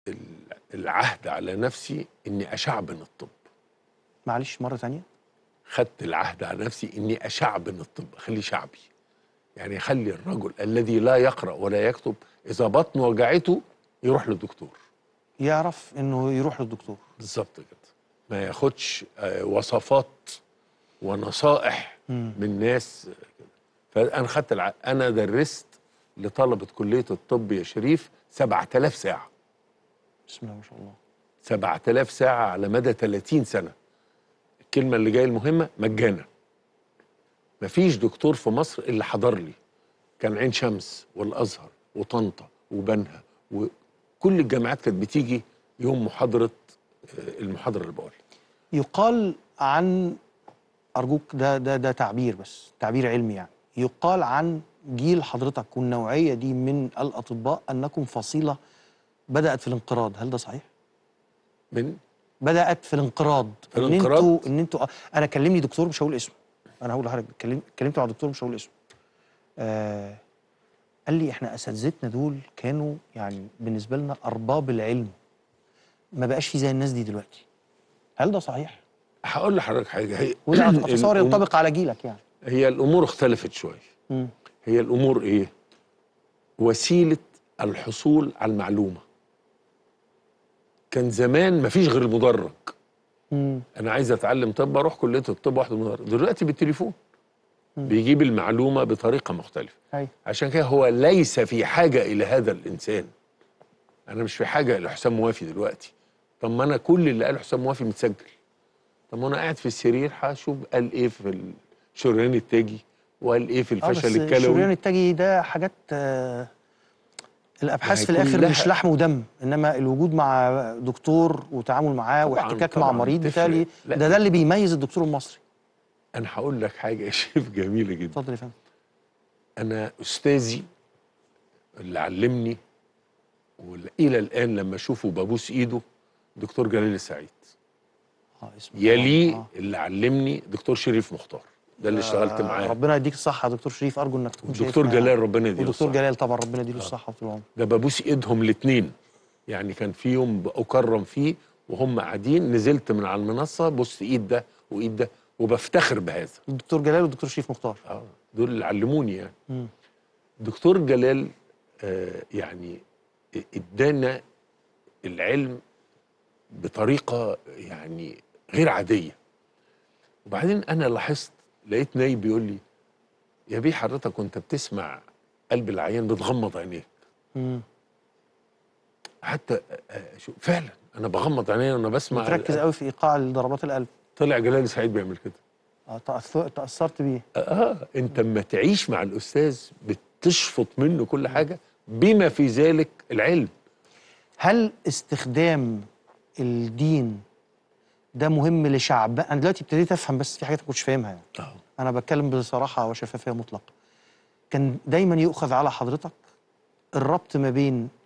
ال- العهد على نفسي اني اشعبن الطب معلش مره ثانيه خدت العهد على نفسي اني اشعبن الطب اخليه شعبي يعني اخلي الرجل الذي لا يقرا ولا يكتب اذا بطنه وجعته يروح للدكتور يعرف انه يروح للدكتور بالظبط كده ما ياخدش آه، وصفات ونصائح مم. من ناس آه، كده فانا خدت الع... انا درست لطلبه كليه الطب يا شريف 7000 ساعه بسم الله ما شاء الله 7000 ساعه على مدى 30 سنه الكلمه اللي جايه المهمه مجانا مفيش دكتور في مصر اللي حضر لي كان عين شمس والازهر وطنطا وبنها وكل الجامعات كانت بتيجي يوم محاضره آه، المحاضره اللي بقولها يقال عن ارجوك ده ده ده تعبير بس تعبير علمي يعني يقال عن جيل حضرتك والنوعيه دي من الاطباء انكم فصيله بدات في الانقراض هل ده صحيح من بدات في الانقراض في ان الانقراض؟ انتوا ان انتوا انا كلمني دكتور مش هقول اسمه انا هقول لحضرتك كلم كلمت مع دكتور مش هقول اسمه آه قال لي احنا اساتذتنا دول كانوا يعني بالنسبه لنا ارباب العلم ما بقاش في زي الناس دي دلوقتي هل ده صحيح هقول لحضرتك حاجه هي وده اتصور الأم- ينطبق على جيلك يعني هي الامور اختلفت شويه مم. هي الامور ايه وسيله الحصول على المعلومه كان زمان مفيش غير المدرج مم. انا عايز اتعلم طب اروح كليه الطب واحد مدرج دلوقتي بالتليفون بيجيب المعلومه بطريقه مختلفه أيوة. عشان كده هو ليس في حاجه الى هذا الانسان انا مش في حاجه الى حسام موافي دلوقتي طب ما انا كل اللي قاله حسام موافي متسجل طب ما انا قاعد في السرير هشوف قال ايه في الشريان التاجي وقال ايه في اه بس الفشل الشريان الكلوي التاجي ده حاجات آه الابحاث ما في هي الاخر كلها- مش لحم ودم انما الوجود مع دكتور وتعامل معاه طبعاً، واحتكاك مع طبعاً مريض تفرق. بالتالي لا. ده ده اللي بيميز الدكتور المصري انا هقول لك حاجه يا شيف جميله جدا اتفضل يا فندم انا استاذي اللي علمني والى الان لما اشوفه ببوس ايده دكتور جلال السعيد اه اسمه يليه آه. اللي علمني دكتور شريف مختار ده اللي اشتغلت آه، معاه ربنا يديك الصحه يا دكتور شريف ارجو انك تكون والدكتور شايفنا. جلال ربنا يديله ودكتور الصحة. جلال طبعا ربنا يديله الصحه وطول العمر ده ببوس ايدهم الاثنين يعني كان في يوم اكرم فيه وهم قاعدين نزلت من على المنصه بص ايد ده وايد ده وبفتخر بهذا الدكتور جلال والدكتور شريف مختار اه دول اللي علموني يعني مم. دكتور جلال آه يعني ادانا العلم بطريقه يعني غير عاديه وبعدين انا لاحظت لقيت نايب بيقول لي يا بيه حضرتك وانت بتسمع قلب العيان بتغمض عينيك مم. حتى آه، شو فعلا انا بغمض عيني وانا بسمع بتركز قوي في ايقاع ضربات القلب طلع جلال سعيد بيعمل كده اه تأثر تاثرت بيه اه انت اما تعيش مع الاستاذ بتشفط منه كل حاجه بما في ذلك العلم هل استخدام الدين ده مهم لشعب انا دلوقتي ابتديت افهم بس في حاجات ما كنتش فاهمها يعني اه انا بتكلم بصراحه وشفافيه مطلقه كان دايما يؤخذ على حضرتك الربط ما بين